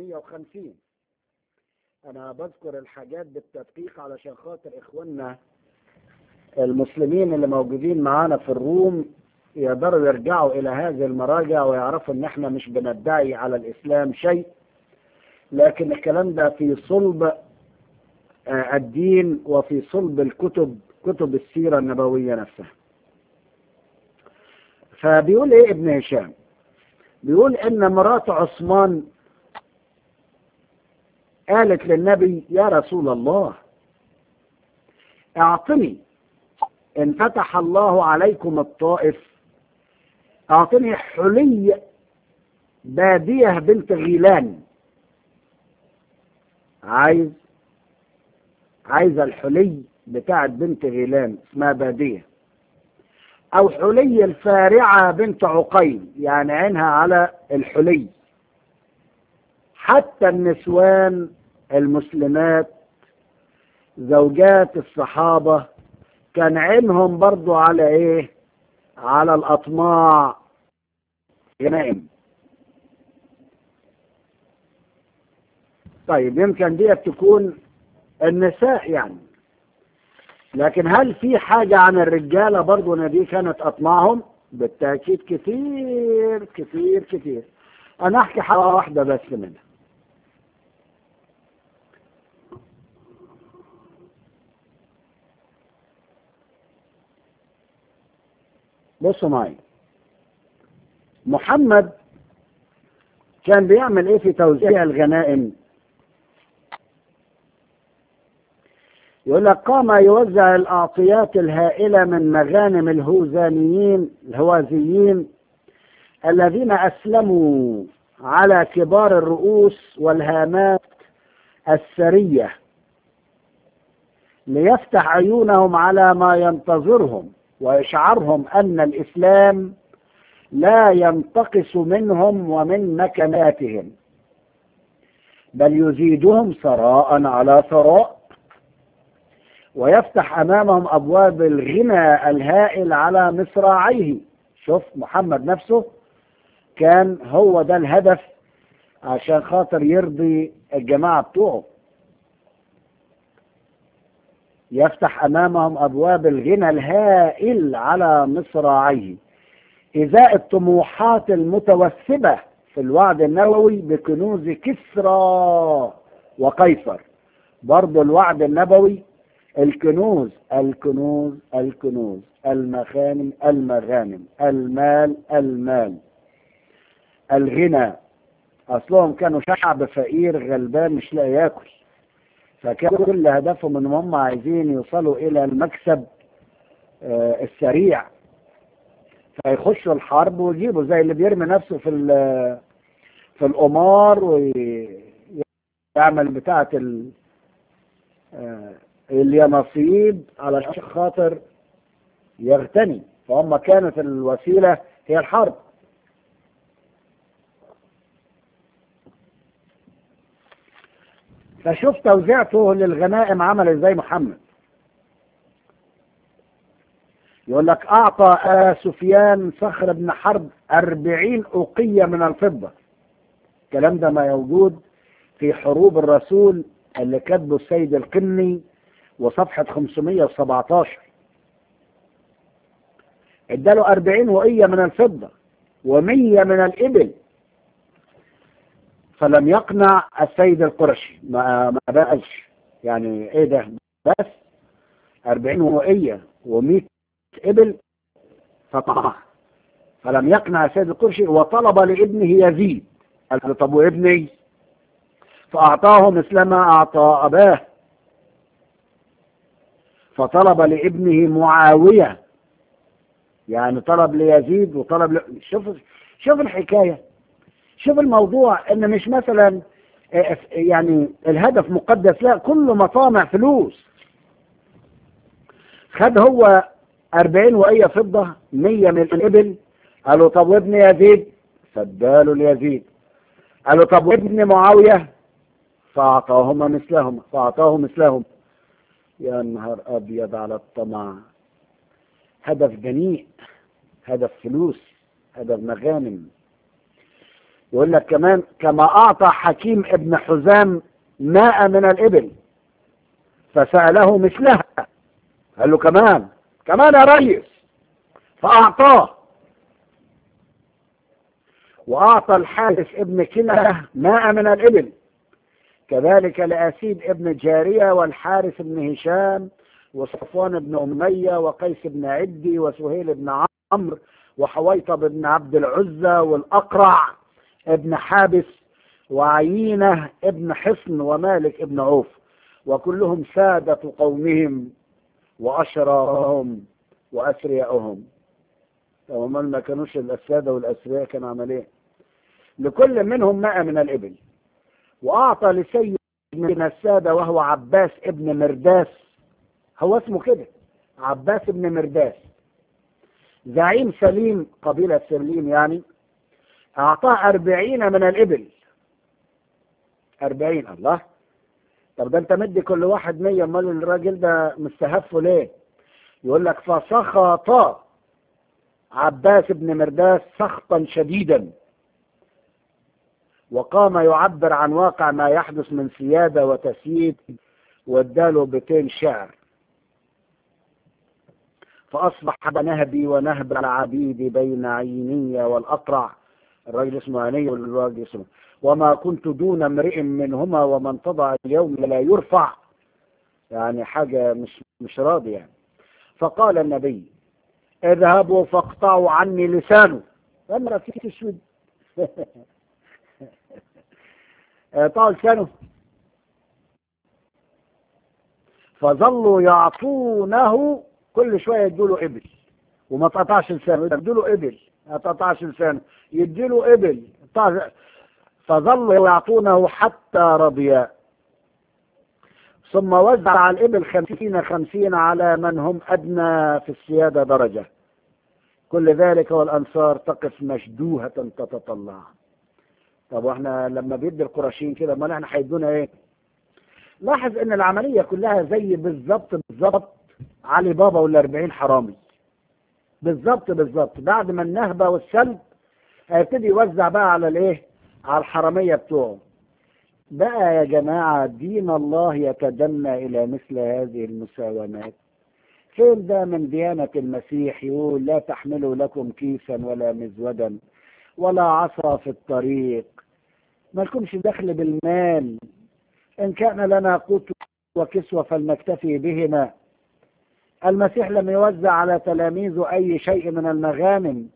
350 أنا بذكر الحاجات بالتدقيق علشان خاطر إخواننا المسلمين اللي موجودين معانا في الروم يقدروا يرجعوا إلى هذه المراجع ويعرفوا إن إحنا مش بندعي على الإسلام شيء لكن الكلام ده في صلب الدين وفي صلب الكتب كتب السيرة النبوية نفسها فبيقول ايه ابن هشام بيقول ان مرات عثمان قالت للنبي يا رسول الله اعطني ان فتح الله عليكم الطائف اعطني حلي بادية بنت غيلان عايز عايز الحلي بتاعت بنت غيلان اسمها بادية او حلي الفارعة بنت عقيل يعني عينها على الحلي حتى النسوان المسلمات زوجات الصحابة كان عينهم برضو على ايه على الاطماع غنائم طيب يمكن دي تكون النساء يعني لكن هل في حاجة عن الرجالة برضو ان دي كانت اطماعهم بالتأكيد كثير كثير كثير انا احكي حاجة واحدة بس منها بصوا معي محمد كان بيعمل ايه في توزيع الغنائم يقول لك قام يوزع الأعطيات الهائلة من مغانم الهوزانيين الهوازيين الذين أسلموا على كبار الرؤوس والهامات السرية ليفتح عيونهم على ما ينتظرهم ويشعرهم أن الإسلام لا ينتقص منهم ومن مكاناتهم بل يزيدهم ثراء على ثراء ويفتح أمامهم أبواب الغنى الهائل على مصراعيه شوف محمد نفسه كان هو ده الهدف عشان خاطر يرضي الجماعة بتوعه يفتح أمامهم أبواب الغنى الهائل على مصراعيه إزاء الطموحات المتوسبة في الوعد النبوي بكنوز كسرى وقيصر برضو الوعد النبوي الكنوز الكنوز الكنوز المخانم المغانم المال المال الغنى اصلهم كانوا شعب فقير غلبان مش لاقي ياكل فكان كل هدفهم ان هم عايزين يوصلوا الى المكسب آه السريع فيخشوا الحرب ويجيبوا زي اللي بيرمي نفسه في في القمار ويعمل بتاعه ال آه اليانصيب علشان خاطر يغتني فهم كانت الوسيلة هي الحرب فشوف توزيعته للغنائم عمل ازاي محمد يقول لك اعطى آه سفيان صخر بن حرب أربعين أوقية من الفضة الكلام ده ما موجود في حروب الرسول اللي كتبه السيد القني وصفحة 517 اداله 40 وقية من الفضة ومية من الإبل فلم يقنع السيد القرشي ما ما بقاش يعني ايه ده بس 40 وقية و100 إبل فطمع فلم يقنع السيد القرشي وطلب لابنه يزيد قال له طب وابني فأعطاه مثل ما أعطى أباه فطلب لابنه معاوية يعني طلب ليزيد وطلب ل... شوف شوف الحكاية شوف الموضوع ان مش مثلا يعني الهدف مقدس لا كله مطامع فلوس خد هو أربعين وأي فضة مية من الإبل قالوا طب وابن يزيد فاداله ليزيد قالوا طب وابن معاوية فأعطاهما مثلهم فأعطاه مثلهم يا نهار أبيض على الطمع هدف جنيء هدف فلوس هدف مغانم يقول لك كمان كما أعطى حكيم ابن حزام ماء من الإبل فسأله مثلها قال له كمان كمان يا ريس فأعطاه وأعطى الحارث ابن كلة ماء من الإبل كذلك لأسيد ابن جارية والحارث ابن هشام وصفوان بن أمية وقيس بن عدي وسهيل بن عمرو وحويطب بن عبد العزة والأقرع ابن حابس وعيينة ابن حصن ومالك ابن عوف وكلهم سادة قومهم وأشرارهم وأثرياءهم هم ما كانوش السادة والأثرياء كانوا عمليه لكل منهم ماء من الإبل وأعطى لسيد من السادة وهو عباس ابن مرداس هو اسمه كده عباس ابن مرداس زعيم سليم قبيلة سليم يعني أعطاه أربعين من الإبل أربعين الله طب ده أنت مدي كل واحد مية أمال الراجل ده مستهفه ليه يقول لك فسخط عباس بن مرداس سخطا شديدا وقام يعبر عن واقع ما يحدث من سيادة وتسييد واداله بيتين شعر فأصبح نهبي ونهب العبيد بين عينية والأقرع الرجل اسمه عيني والراجل اسمه وما كنت دون امرئ منهما ومن تضع اليوم لا يرفع يعني حاجة مش مش راضي يعني فقال النبي اذهبوا فاقطعوا عني لسانه أنا فيك اسود اقطعوا لسانه فظلوا يعطونه كل شوية يدوا ابل وما تقطعش لسانه يدوا له ابل ما تقطعش لسانه يدوا ابل فظلوا يعطونه حتى رضيا ثم وزع الإبل خمسين خمسين على من هم أدنى في السيادة درجة كل ذلك والأنصار تقف مشدوهة تتطلع طب واحنا لما بيدي القرشين كده امال احنا هيدونا ايه لاحظ ان العملية كلها زي بالظبط بالظبط علي بابا والاربعين حرامي بالظبط بالظبط بعد ما النهبة والسلب هيبتدي يوزع بقى على الايه على الحرامية بتوعه بقى يا جماعة دين الله يتدنى إلى مثل هذه المساومات فين ده من ديانة المسيح يقول لا تحملوا لكم كيسا ولا مزودا ولا عصا في الطريق ما لكمش دخل بالمال إن كان لنا قوت وكسوة فلنكتفي بهما المسيح لم يوزع على تلاميذه أي شيء من المغانم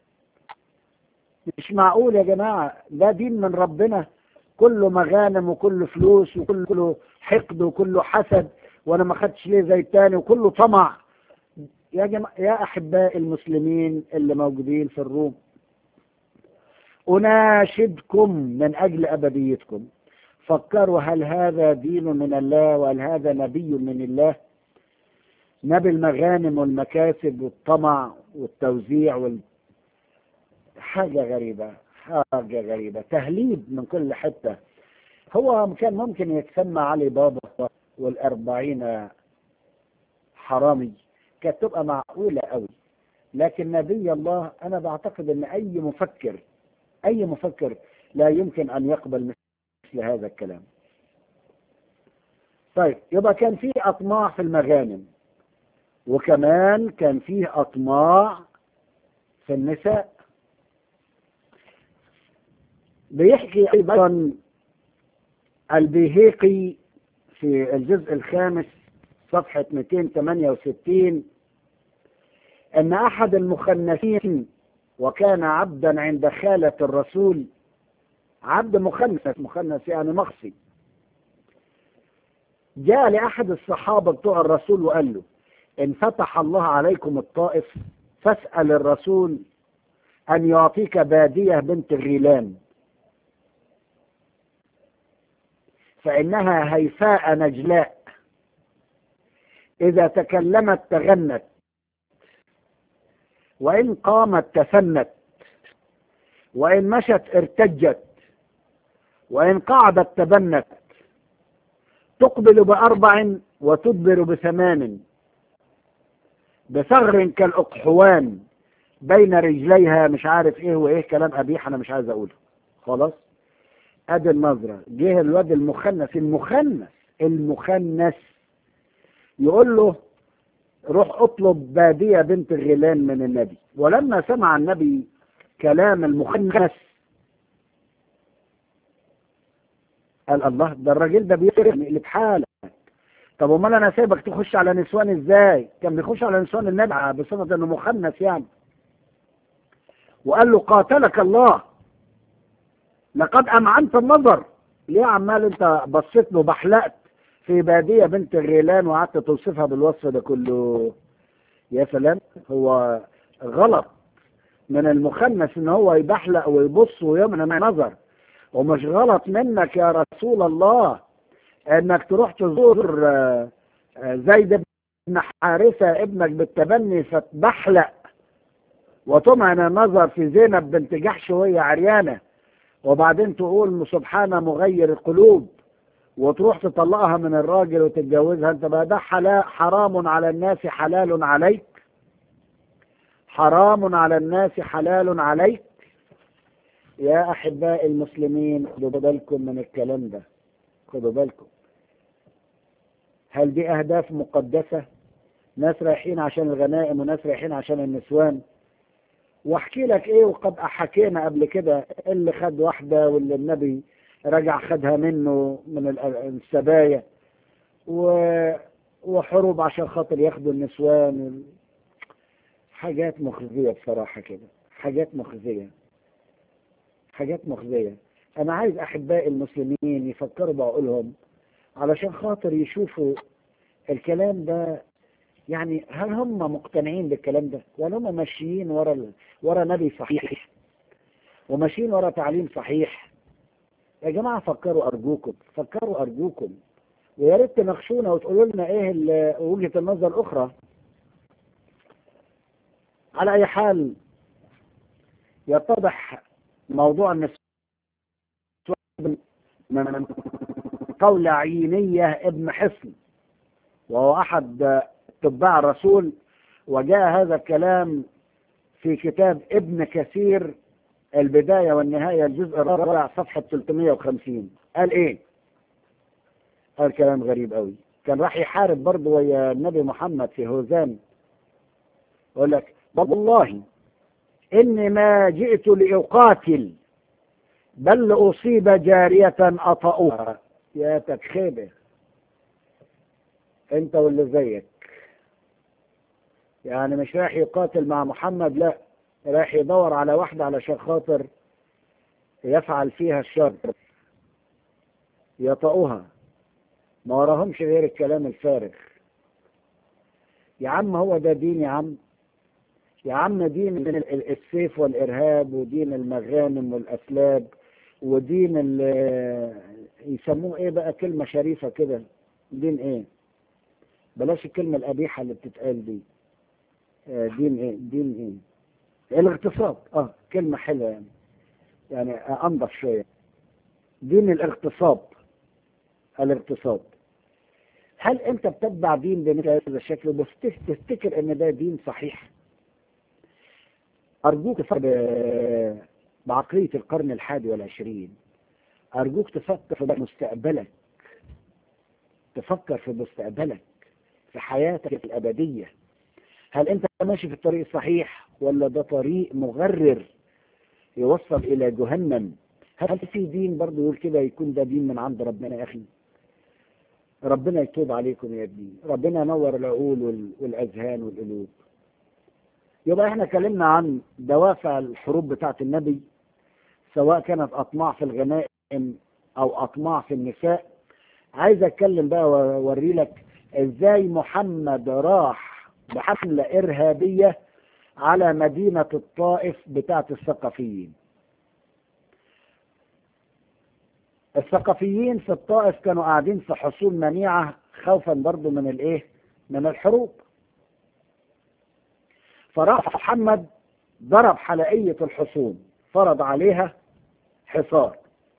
مش معقول يا جماعة ده دين من ربنا كله مغانم وكله فلوس وكله حقد وكله حسد وانا ما خدتش ليه زي التاني وكله طمع يا جماعة يا احباء المسلمين اللي موجودين في الروم اناشدكم من اجل ابديتكم فكروا هل هذا دين من الله وهل هذا نبي من الله نبي المغانم والمكاسب والطمع والتوزيع وال... حاجة غريبة حاجة غريبة تهليب من كل حتة هو كان ممكن يتسمى علي بابا والأربعين حرامي كانت تبقى معقولة قوي لكن نبي الله أنا بعتقد أن أي مفكر أي مفكر لا يمكن أن يقبل مثل هذا الكلام طيب يبقى كان فيه أطماع في المغانم وكمان كان فيه أطماع في النساء بيحكي أيضا البيهيقي في الجزء الخامس صفحة 268 أن أحد المخنثين وكان عبدا عند خالة الرسول عبد مخنث مخنث يعني مخصي جاء لأحد الصحابة بتوع الرسول وقال له إن فتح الله عليكم الطائف فاسأل الرسول أن يعطيك بادية بنت غيلان فإنها هيفاء نجلاء إذا تكلمت تغنت وإن قامت تفنت وإن مشت ارتجت وإن قعدت تبنت تقبل بأربع وتدبر بثمان بثغر كالأقحوان بين رجليها مش عارف ايه وايه كلام قبيح انا مش عايز اقوله خلاص ادي النظرة جه الواد المخنث المخنث المخنث يقول له روح اطلب بادية بنت غيلان من النبي ولما سمع النبي كلام المخنث قال الله ده الراجل ده بيقرب اللي بحالك طب امال انا سايبك تخش على نسوان ازاي كان بيخش على نسوان النبي بصفة انه مخنث يعني وقال له قاتلك الله لقد امعنت النظر ليه عمال انت بصيت له بحلقت في بادية بنت غيلان وقعدت توصفها بالوصف ده كله يا سلام هو غلط من المخنث ان هو يبحلق ويبص ويمنع نظر ومش غلط منك يا رسول الله انك تروح تزور زيد بن حارثة ابنك بالتبني فتبحلق وتمعن النظر في زينب بنت جحش وهي عريانة وبعدين تقول سبحانه مغير القلوب وتروح تطلقها من الراجل وتتجوزها انت بقى ده حرام على الناس حلال عليك حرام على الناس حلال عليك يا احباء المسلمين خدوا بالكم من الكلام ده خدوا بالكم هل دي اهداف مقدسة ناس رايحين عشان الغنائم وناس رايحين عشان النسوان واحكي لك ايه وقد حكينا قبل كده اللي خد واحدة واللي النبي رجع خدها منه من السبايا و... وحروب عشان خاطر ياخدوا النسوان حاجات مخزية بصراحة كده حاجات مخزية حاجات مخزية انا عايز احبائي المسلمين يفكروا بعقولهم علشان خاطر يشوفوا الكلام ده يعني هل هم مقتنعين بالكلام ده ولا هم ماشيين ورا ال... ورا نبي صحيح وماشيين ورا تعليم صحيح يا جماعة فكروا أرجوكم فكروا أرجوكم ويا ريت تناقشونا وتقولوا لنا إيه وجهة النظر الأخرى على أي حال يتضح موضوع النسوان من قول عينية ابن حصن وهو أحد تباع الرسول وجاء هذا الكلام في كتاب ابن كثير البداية والنهاية الجزء الرابع صفحة 350 قال ايه قال كلام غريب قوي كان راح يحارب برضه ويا النبي محمد في هوزان يقول لك والله إني ما جئت لأقاتل بل لأصيب جارية أطأها يا تكخيبة انت واللي زيك يعني مش رايح يقاتل مع محمد لا رايح يدور على واحدة علشان خاطر يفعل فيها الشر يطأها ما وراهمش غير الكلام الفارغ يا عم هو ده دين يا عم يا عم دين السيف والإرهاب ودين المغانم والأسلاب ودين يسموه ايه بقى كلمة شريفة كده دين ايه بلاش الكلمة القبيحة اللي بتتقال دي آه دين ايه دين ايه الاغتصاب اه كلمة حلوة يعني يعني انضف شوية دين الاغتصاب الاغتصاب هل انت بتتبع دين بمثل هذا الشكل وتفتكر ان ده دين صحيح ارجوك بعقلية القرن الحادي والعشرين أرجوك تفكر في مستقبلك تفكر في مستقبلك في حياتك الأبدية هل أنت ماشي في الطريق الصحيح ولا ده طريق مغرر يوصل إلى جهنم هل في دين برضه يقول كده يكون ده دين من عند ربنا يا أخي ربنا يتوب عليكم يا ابني ربنا ينور العقول والأذهان والقلوب يبقى احنا اتكلمنا عن دوافع الحروب بتاعة النبي سواء كانت أطماع في الغنائم أو أطماع في النساء عايز أتكلم بقى وأوري لك إزاي محمد راح بحملة إرهابية على مدينة الطائف بتاعة الثقفيين الثقفيين في الطائف كانوا قاعدين في حصون منيعة خوفا برضو من الايه من الحروب فراح محمد ضرب حلقية الحصون فرض عليها حصار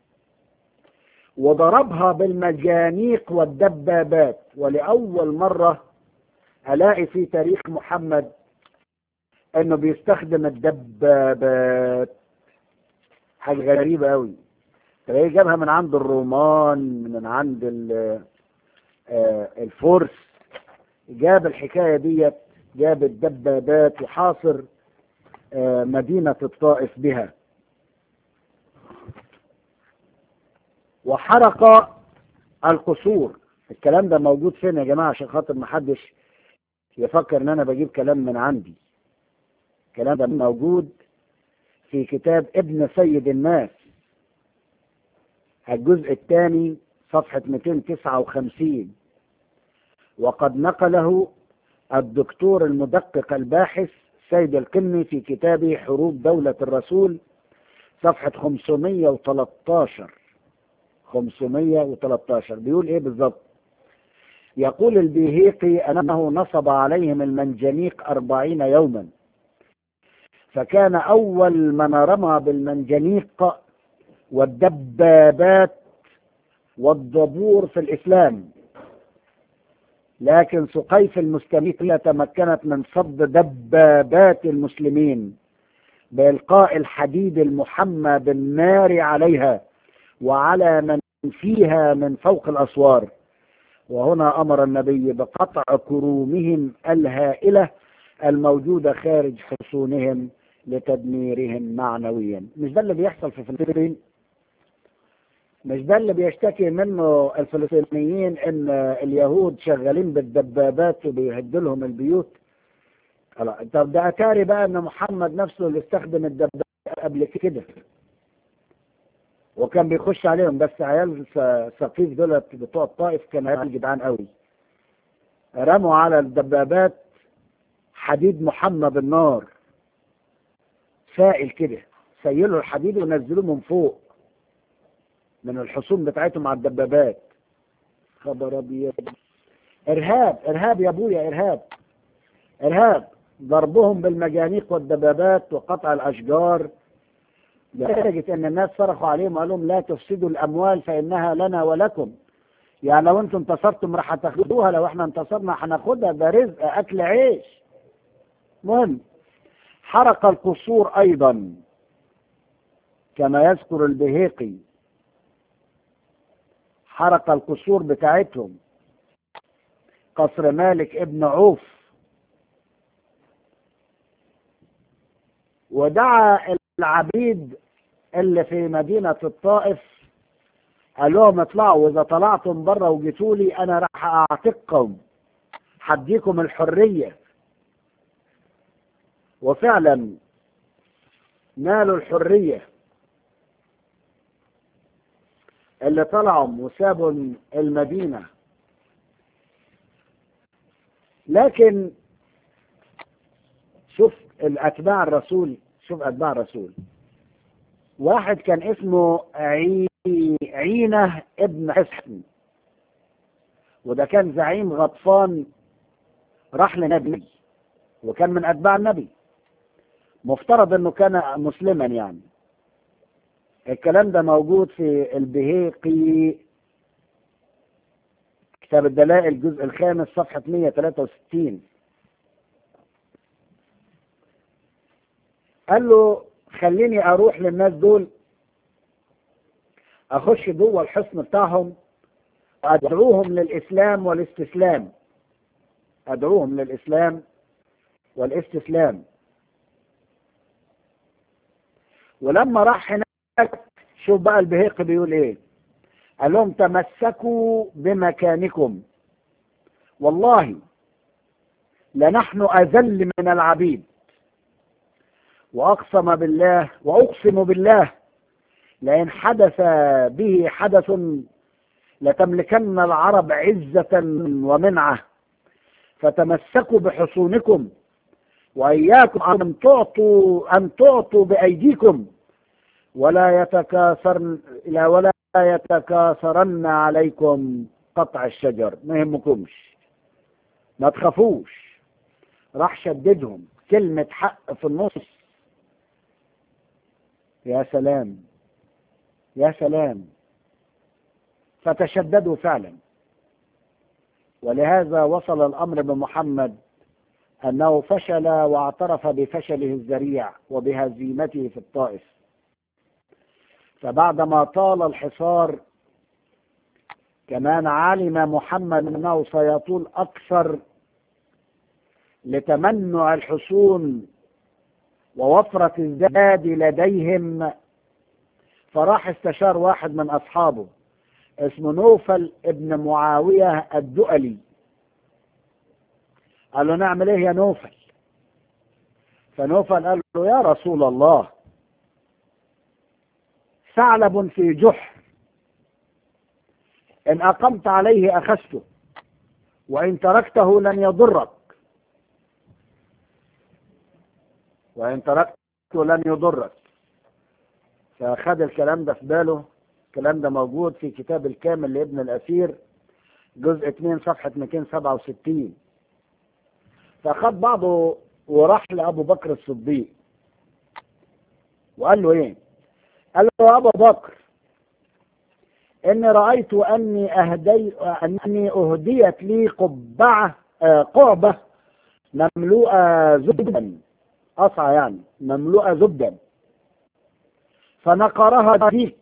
وضربها بالمجانيق والدبابات ولأول مرة ألاقي في تاريخ محمد أنه بيستخدم الدبابات حاجة غريبة قوي تلاقيه جابها من عند الرومان من عند ال- آه، الفرس جاب الحكاية ديت جاب الدبابات وحاصر آه، مدينة الطائف بها وحرق القصور الكلام ده موجود فين يا جماعة عشان خاطر محدش يفكر ان انا بجيب كلام من عندي الكلام ده موجود في كتاب ابن سيد الناس الجزء الثاني صفحة 259 وقد نقله الدكتور المدقق الباحث سيد القني في كتابه حروب دولة الرسول صفحة 513 513 بيقول ايه بالظبط يقول البيهيقي أنه نصب عليهم المنجنيق أربعين يوما فكان أول من رمى بالمنجنيق والدبابات والضبور في الإسلام لكن سقيف المستميتة تمكنت من صد دبابات المسلمين بإلقاء الحديد المحمى بالنار عليها وعلى من فيها من فوق الأسوار وهنا أمر النبي بقطع كرومهم الهائلة الموجودة خارج حصونهم لتدميرهم معنويا مش ده اللي بيحصل في فلسطين مش ده اللي بيشتكي منه الفلسطينيين ان اليهود شغالين بالدبابات وبيهدوا لهم البيوت لا طب ده اتاري بقى ان محمد نفسه اللي استخدم الدبابات قبل كده وكان بيخش عليهم بس عيال س- سقيف دولت بتوع الطائف كان عيال جدعان قوي رموا على الدبابات حديد محمى بالنار سائل كده سيلوا الحديد ونزلوه من فوق من الحصون بتاعتهم على الدبابات خبر ابيض ارهاب ارهاب يا ابويا ارهاب ارهاب ضربهم بالمجانيق والدبابات وقطع الاشجار لدرجه ان الناس صرخوا عليهم وقالوا لهم لا تفسدوا الاموال فانها لنا ولكم يعني لو انتم انتصرتم راح تاخدوها لو احنا انتصرنا هناخدها ده رزق اكل عيش مهم حرق القصور ايضا كما يذكر البهيقي حرق القصور بتاعتهم قصر مالك ابن عوف ودعا العبيد اللي في مدينة الطائف قال لهم اطلعوا واذا طلعتم بره وجيتوا لي انا راح اعتقكم هديكم الحرية وفعلا نالوا الحرية اللي طلعوا وسابوا المدينة لكن شوف الأتباع الرسول شوف أتباع الرسول واحد كان اسمه عي... عينة ابن حسن وده كان زعيم غطفان راح لنبي وكان من أتباع النبي مفترض انه كان مسلما يعني الكلام ده موجود في البهيقي كتاب الدلائل الجزء الخامس صفحة 163 قال له خليني اروح للناس دول اخش جوه الحصن بتاعهم وادعوهم للاسلام والاستسلام ادعوهم للاسلام والاستسلام ولما راح هناك شوف بقى البهيقي بيقول ايه قال لهم تمسكوا بمكانكم والله لنحن اذل من العبيد واقسم بالله واقسم بالله لئن حدث به حدث لتملكن العرب عزة ومنعة فتمسكوا بحصونكم وإياكم أن تعطوا أن تعطوا بأيديكم ولا يتكاثرن لا ولا يتكاثرن عليكم قطع الشجر ما يهمكمش ما تخافوش راح شددهم كلمة حق في النص يا سلام يا سلام فتشددوا فعلا ولهذا وصل الأمر بمحمد أنه فشل واعترف بفشله الذريع وبهزيمته في الطائف فبعدما طال الحصار كمان علم محمد انه سيطول اكثر لتمنع الحصون ووفرة الزاد لديهم فراح استشار واحد من اصحابه اسمه نوفل ابن معاوية الدؤلي قال له نعمل ايه يا نوفل فنوفل قال له يا رسول الله ثعلب في جحر إن أقمت عليه أخذته وإن تركته لن يضرك وإن تركته لن يضرك فأخذ الكلام ده في باله الكلام ده موجود في كتاب الكامل لابن الأثير جزء 2 صفحة 267 فأخذ بعضه وراح لأبو بكر الصديق وقال له إيه قال له يا أبا بكر إني رأيت أني أهدي أني أهديت لي قبعة آه قعبة مملوءة زبدا قصعة يعني مملوءة زبدا فنقرها ديك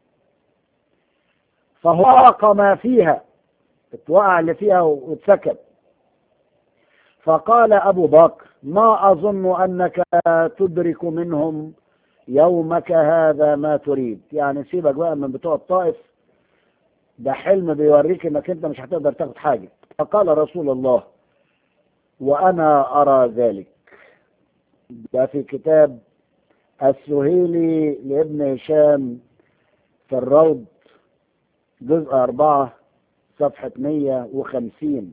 فهرق ما فيها اتوقع اللي فيها واتسكب فقال أبو بكر ما أظن أنك تدرك منهم يومك هذا ما تريد يعني سيبك بقى من بتوع الطائف ده حلم بيوريك انك انت مش هتقدر تاخد حاجة فقال رسول الله وانا ارى ذلك ده في كتاب السهيلي لابن هشام في الروض جزء أربعة صفحة مية وخمسين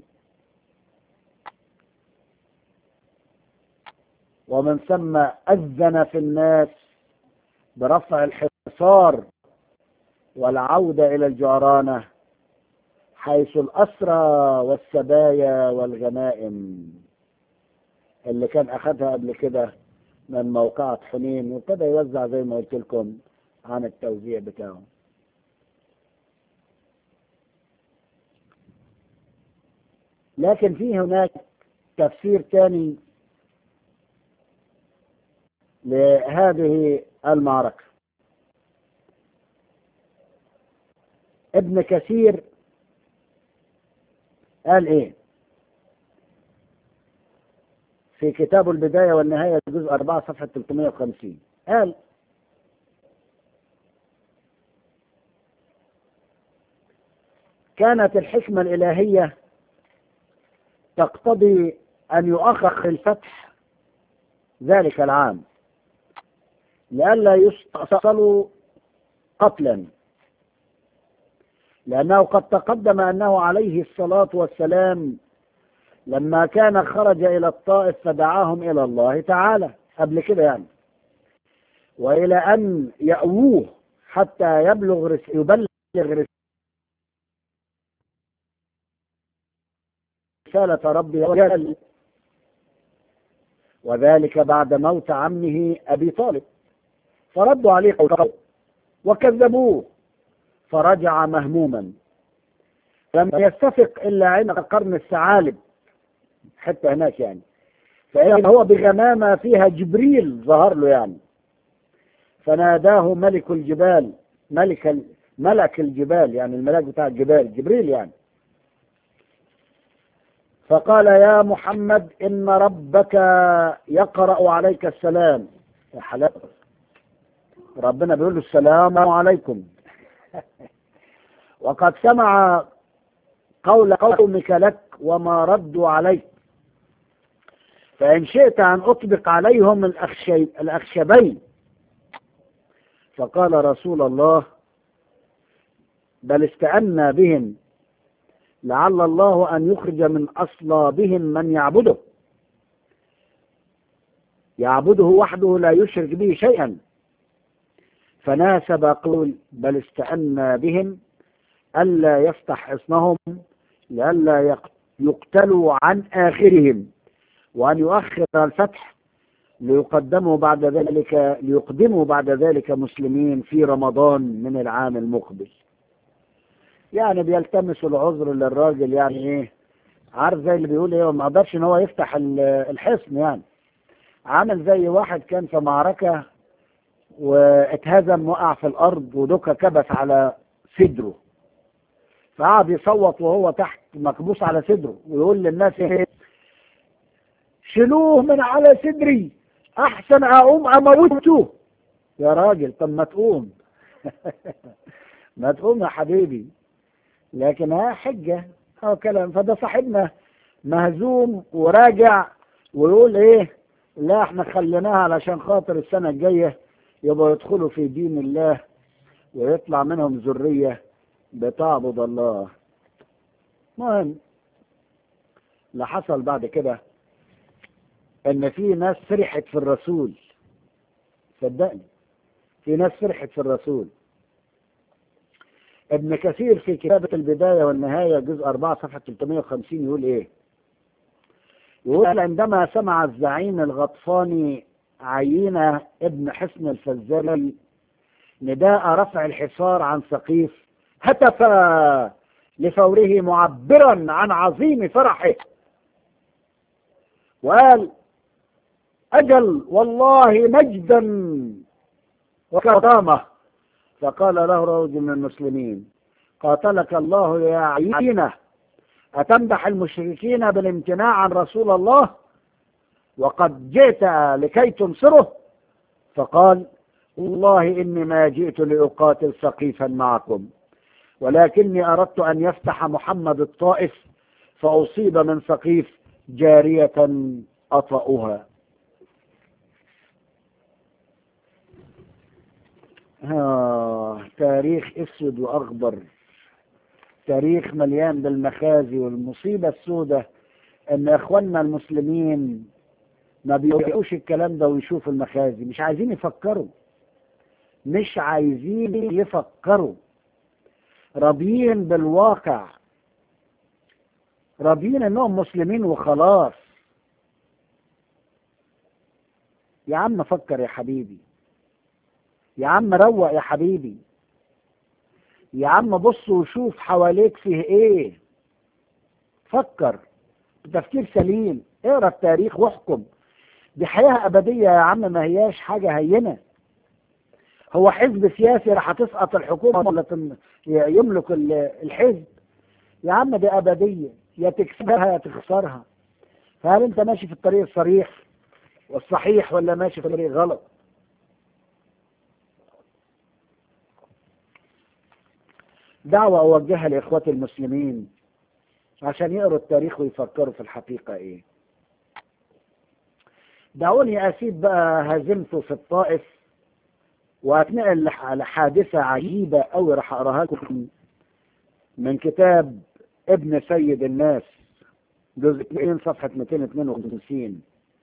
ومن ثم أذن في الناس برفع الحصار والعودة إلى الجعرانة حيث الأسرى والسبايا والغنائم اللي كان أخذها قبل كده من موقعة حنين وابتدى يوزع زي ما قلت لكم عن التوزيع بتاعه لكن في هناك تفسير ثاني لهذه المعركة ابن كثير قال ايه في كتابه البداية والنهاية جزء 4 صفحة 350 قال كانت الحكمة الإلهية تقتضي أن يؤخر الفتح ذلك العام لئلا يستأصلوا قتلا لأنه قد تقدم أنه عليه الصلاة والسلام لما كان خرج إلى الطائف فدعاهم إلى الله تعالى قبل كده يعني وإلى أن يأووه حتى يبلغ رس... يبلغ رسالة ربه وجل وذلك بعد موت عمه أبي طالب فردوا عليه قوله وكذبوه فرجع مهموما لم يستفق إلا عند قرن الثعالب حتى هناك يعني فإذا هو بغمامة فيها جبريل ظهر له يعني فناداه ملك الجبال ملك ال... ملك الجبال يعني الملاك بتاع الجبال جبريل يعني فقال يا محمد إن ربك يقرأ عليك السلام يا حلال ربنا بيقول له السلام عليكم وقد سمع قول قومك لك وما ردوا عليك فإن شئت أن أطبق عليهم الأخشي الأخشبين فقال رسول الله بل استأنا بهم لعل الله أن يخرج من أصلابهم من يعبده يعبده وحده لا يشرك به شيئا فناسب قول بل استأنا بهم ألا يفتح حصنهم لئلا يقتلوا عن آخرهم وأن يؤخر الفتح ليقدموا بعد ذلك ليقدموا بعد ذلك مسلمين في رمضان من العام المقبل يعني بيلتمسوا العذر للراجل يعني ايه عارف زي اللي بيقول ايه ما قدرش ان هو يفتح الحصن يعني عامل زي واحد كان في معركة واتهزم وقع في الارض ودكا كبس على صدره فقعد يصوت وهو تحت مكبوس على صدره ويقول للناس ايه شيلوه من على صدري احسن اقوم اموته يا راجل طب ما تقوم ما تقوم يا حبيبي لكن ها حجة او كلام فده صاحبنا مهزوم وراجع ويقول ايه لا احنا خليناها علشان خاطر السنة الجاية يبقوا يدخلوا في دين الله ويطلع منهم ذرية بتعبد الله مهم اللي حصل بعد كده ان في ناس فرحت في الرسول صدقني في ناس فرحت في الرسول ابن كثير في كتابة البداية والنهاية جزء 4 صفحة 350 يقول ايه يقول عندما سمع الزعيم الغطفاني عينة ابن حسن الفزاري نداء رفع الحصار عن سقيف هتف لفوره معبرا عن عظيم فرحه وقال أجل والله مجدا وكرامة فقال له رجل من المسلمين قاتلك الله يا عينة أتمدح المشركين بالامتناع عن رسول الله وقد جئت لكي تنصره فقال والله إني ما جئت لأقاتل سقيفا معكم ولكني أردت أن يفتح محمد الطائف فأصيب من سقيف جارية أطأها آه تاريخ اسود واخضر تاريخ مليان بالمخازي والمصيبة السوداء ان اخواننا المسلمين ما بيقولوش الكلام ده ويشوفوا المخازي مش عايزين يفكروا مش عايزين يفكروا راضيين بالواقع راضيين انهم مسلمين وخلاص يا عم فكر يا حبيبي يا عم روق يا حبيبي يا عم بص وشوف حواليك فيه ايه فكر بتفكير سليم اقرا التاريخ واحكم دي حياة أبدية يا عم ما هياش حاجة هينة هو حزب سياسي راح تسقط الحكومة ولا تم- يملك ال- الحزب يا عم دي أبدية يا تكسبها يا تخسرها فهل أنت ماشي في الطريق الصريح والصحيح ولا ماشي في الطريق غلط دعوة أوجهها لإخواتي المسلمين عشان يقروا التاريخ ويفكروا في الحقيقة إيه دعوني أسيب بقى هزيمته في الطائف وأتنقل لح- لحادثة عجيبة أوي راح أقراها لكم من كتاب ابن سيد الناس جزء 2 صفحة 252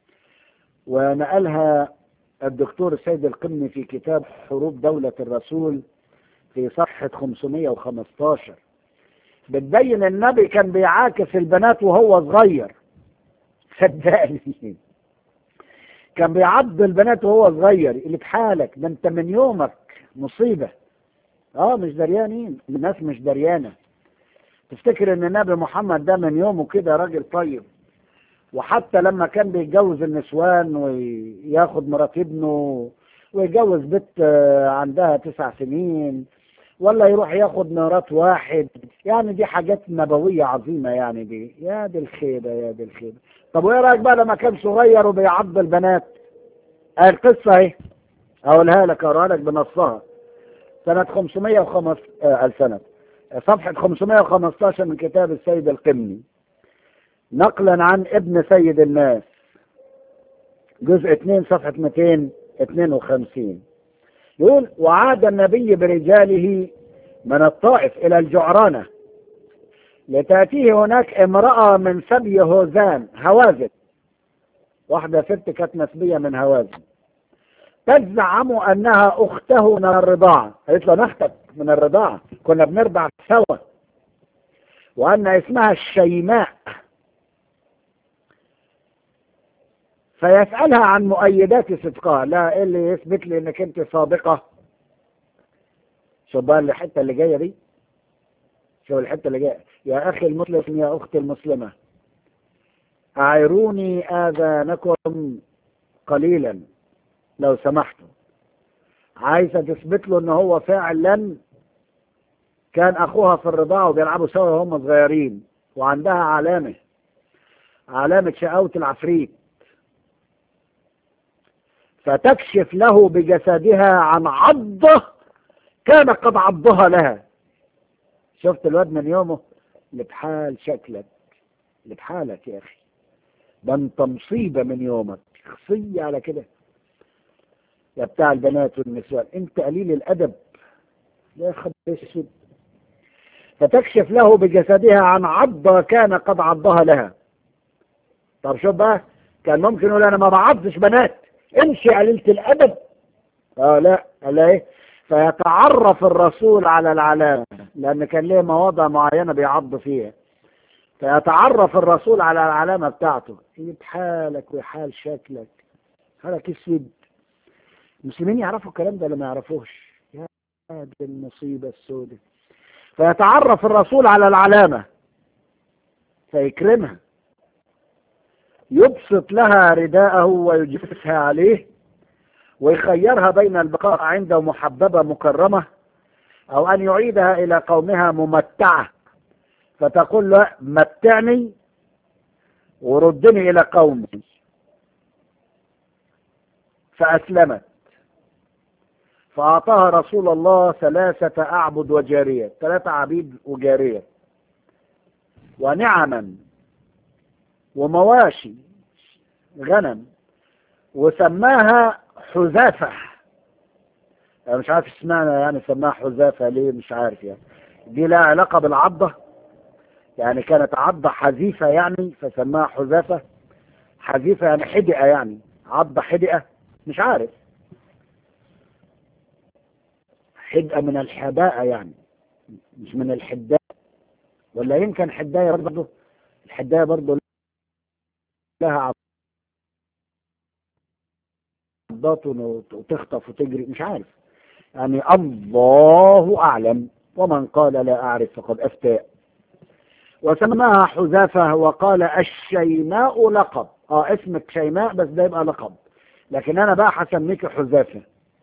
ونقلها الدكتور السيد القمني في كتاب حروب دولة الرسول في صفحة 515 بتبين النبي كان بيعاكس البنات وهو صغير صدقني كان بيعض البنات وهو صغير اللي بحالك ده انت من يومك مصيبة اه مش دريانين الناس مش دريانة تفتكر ان النبي محمد ده من يومه كده راجل طيب وحتى لما كان بيتجوز النسوان وياخد مرات ابنه ويتجوز بنت آه، عندها تسع سنين ولا يروح ياخد مرات واحد يعني دي حاجات نبوية عظيمة يعني دي يا دي الخيبة يا دي الخيبة طب وايه رايك بقى لما كان صغير وبيعض البنات آه، القصة اهي اقولها لك اقراها لك بنصها سنة 505 آه السنة صفحة 515 من كتاب السيد القمني نقلا عن ابن سيد الناس جزء 2 صفحة 252 يقول وعاد النبي برجاله من الطائف إلى الجعرانة لتأتيه هناك امرأة من سبي هوزان هوازن واحدة ست كانت نسبية من هوازن تزعم أنها أخته من الرضاعة قالت له نختك من الرضاعة كنا بنرضع سوا وأن اسمها الشيماء فيسألها عن مؤيدات صدقها لا إيه اللي يثبت لي انك انت صادقة شوف بقى الحتة اللي جاية دي شوف الحتة اللي جاية يا أخي المسلم يا أختي المسلمة أعيروني آذانكم قليلا لو سمحتم عايزة تثبت له ان هو فعلا كان اخوها في الرضاعة وبيلعبوا سوا وهم صغيرين وعندها علامة علامة شقاوة العفريت فتكشف له بجسدها عن عضة كان قد عضها لها شفت الواد من يومه اللي بحال شكلك اللي بحالك يا اخي ده انت مصيبة من يومك شخصية على كده يا بتاع البنات والنسوان انت قليل الادب يا خبر اسود فتكشف له بجسدها عن عضة كان قد عضها لها طب شوف بقى كان ممكن يقول انا ما بعضش بنات امشي قليلة الادب اه لا قال ايه فيتعرف الرسول على العلامة لان كان ليه مواضع معينة بيعض فيها فيتعرف الرسول على العلامة بتاعته يجيب حالك وحال شكلك حالك اسود المسلمين يعرفوا الكلام ده ولا ما يعرفوش يا دي المصيبة السوداء فيتعرف الرسول على العلامة فيكرمها يبسط لها رداءه ويجلسها عليه ويخيرها بين البقاء عنده محببة مكرمة أو أن يعيدها إلى قومها ممتعة فتقول له متعني وردني إلى قومي فأسلمت فأعطاها رسول الله ثلاثة أعبد وجارية ثلاثة عبيد وجارية ونعما ومواشي غنم وسماها حذافة أنا مش عارف اسمها يعني سماها حذافة ليه مش عارف يعني دي لها علاقة بالعضة يعني كانت عضة حذيفة يعني فسماها حذافة حذيفة يعني حدقة يعني عضة حدقة مش عارف حدقة من الحداءة يعني مش من الحداء ولا يمكن حداية برضه الحداية برضه لها عضات وتخطف وتجري مش عارف يعني الله أعلم ومن قال لا أعرف فقد أفتاء وسماها حذافة وقال الشيماء لقب اه اسمك شيماء بس ده يبقى لقب لكن انا بقى هسميك حذافة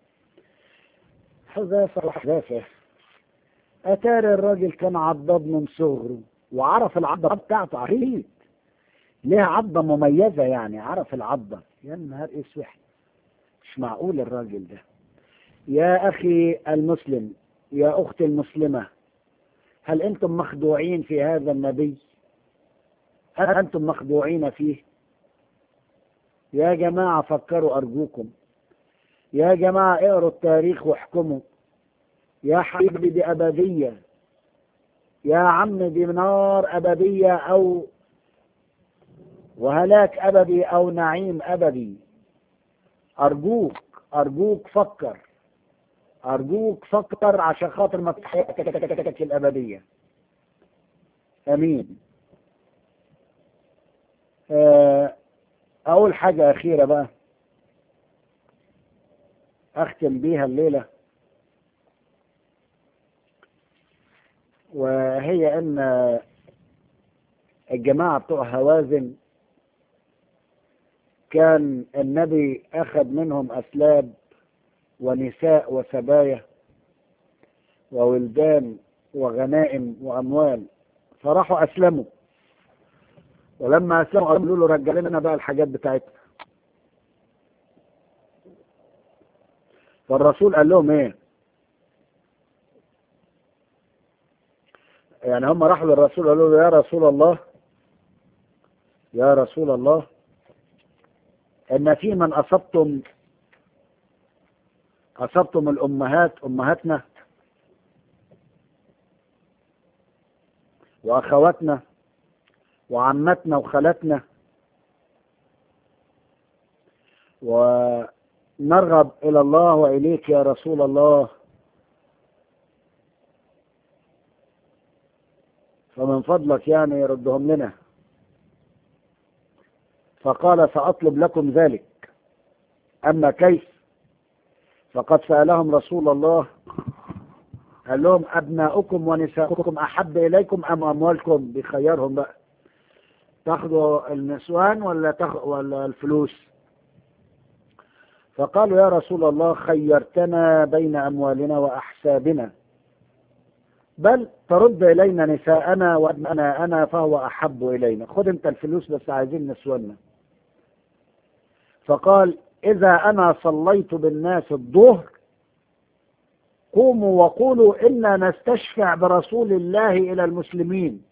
حذافة وحذافة اتاري الراجل كان عضاد من صغره وعرف العضة بتاعته عريض ليها عضة مميزة يعني عرف العضة يا نهار اسود مش معقول الراجل ده يا اخي المسلم يا اختي المسلمة هل انتم مخدوعين في هذا النبي هل انتم مخدوعين فيه يا جماعة فكروا ارجوكم يا جماعة اقروا التاريخ واحكموا يا حبيبي دي ابدية يا عم دي نار ابدية او وهلاك ابدي او نعيم ابدي ارجوك ارجوك فكر أرجوك فكر عشان خاطر ما حياتك الأبدية أمين أول حاجة أخيرة بقى أختم بيها الليلة وهي أن الجماعة بتوع هوازن كان النبي أخذ منهم أسلاب ونساء وسبايا وولدان وغنائم وأموال فراحوا أسلموا ولما أسلموا قالوا له رجع لنا بقى الحاجات بتاعتنا فالرسول قال لهم ايه يعني هم راحوا للرسول قالوا له يا رسول الله يا رسول الله ان في من اصبتم أصبتم الأمهات أمهاتنا وأخواتنا وعمتنا وخالاتنا ونرغب إلى الله وإليك يا رسول الله فمن فضلك يعني ردهم لنا فقال سأطلب لكم ذلك أما كيف فقد سألهم رسول الله قال لهم أبناؤكم ونساؤكم أحب إليكم أم أموالكم بخيرهم بقى تاخدوا النسوان ولا تاخ... ولا الفلوس فقالوا يا رسول الله خيرتنا بين أموالنا وأحسابنا بل ترد إلينا نساءنا وأبناءنا فهو أحب إلينا خد أنت الفلوس بس عايزين نسونا فقال إذا أنا صليت بالناس الظهر قوموا وقولوا إنا نستشفع برسول الله إلى المسلمين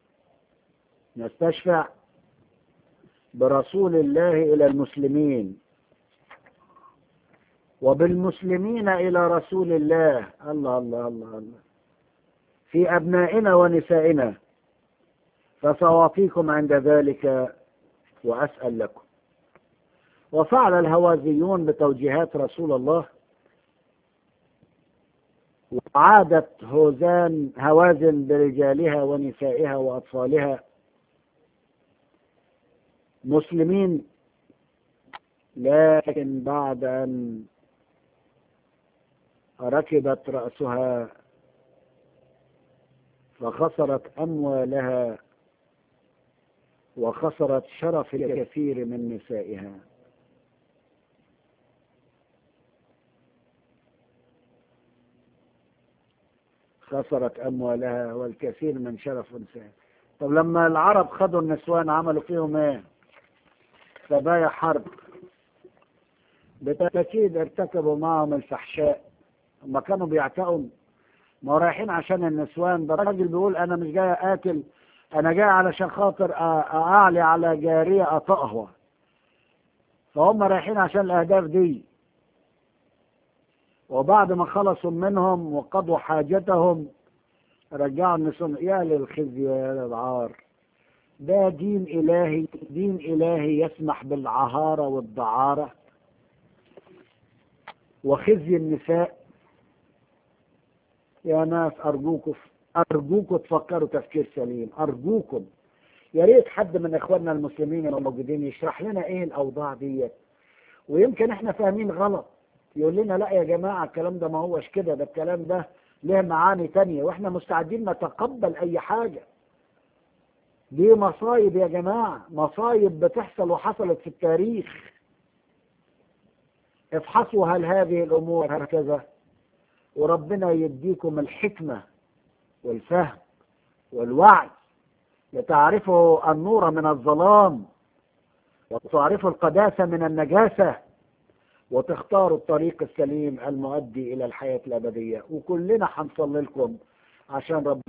نستشفع برسول الله إلى المسلمين وبالمسلمين إلى رسول الله الله الله الله الله في أبنائنا ونسائنا فسأعطيكم عند ذلك وأسأل لكم وفعل الهوازيون بتوجيهات رسول الله وعادت هوزان هوازن برجالها ونسائها وأطفالها مسلمين لكن بعد أن ركبت رأسها فخسرت أموالها وخسرت شرف الكثير من نسائها خسرت أموالها والكثير من شرف نسائها طب لما العرب خدوا النسوان عملوا فيهم ايه سبايا حرب بالتأكيد ارتكبوا معهم الفحشاء هم كانوا بيعتقوا ما رايحين عشان النسوان ده الراجل بيقول انا مش جاي اكل انا جاي علشان خاطر اعلي على جارية اطأها فهم رايحين عشان الاهداف دي وبعد ما خلصوا منهم وقضوا حاجتهم رجعوا النسوان يا للخزي يا للعار ده دين إلهي دين إلهي يسمح بالعهارة والدعارة وخزي النساء يا ناس أرجوكم أرجوكم تفكروا تفكير سليم أرجوكم يا ريت حد من إخواننا المسلمين الموجودين يشرح لنا إيه الأوضاع ديت ويمكن إحنا فاهمين غلط يقول لنا لا يا جماعة الكلام ده ما هوش كده ده الكلام ده له معاني تانية وإحنا مستعدين نتقبل أي حاجة دي مصايب يا جماعة مصايب بتحصل وحصلت في التاريخ افحصوا هل هذه الأمور هكذا وربنا يديكم الحكمة والفهم والوعي لتعرفوا النور من الظلام وتعرفوا القداسة من النجاسة وتختاروا الطريق السليم المؤدي إلى الحياة الأبدية وكلنا هنصلي لكم عشان ربنا